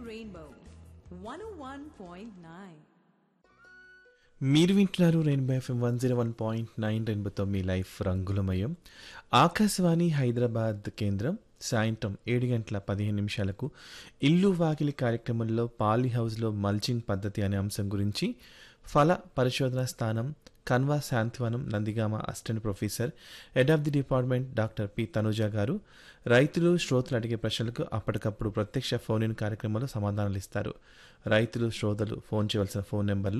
Rainbow 101.9. మీరు వింటున్నారు rainbow F M one zero one point nine రెయిన్బోతో మీ లైఫ్ రంగులమయం ఆకాశవాణి హైదరాబాద్ కేంద్రం సాయంత్రం ఏడు గంటల పదిహేను నిమిషాలకు ఇల్లు వాకిలి కార్యక్రమంలో పాలీ హౌస్లో మల్చింగ్ పద్ధతి అనే అంశం గురించి ఫల పరిశోధన స్థానం Kanva Shantivanam Nandigama assistant professor head of the department doctor P Thanuja గారు రైతులు శ్రోతలు అడిగే ప్రశ్నలకు అప్పటికప్పుడు ప్రత్యక్ష ఫోన్ ఇన్ కార్యక్రమంలో సమాధానాలు ఇస్తారు రైతులు శ్రోతలు ఫోన్ చేయవలసిన ఫోన్ నెంబర్లు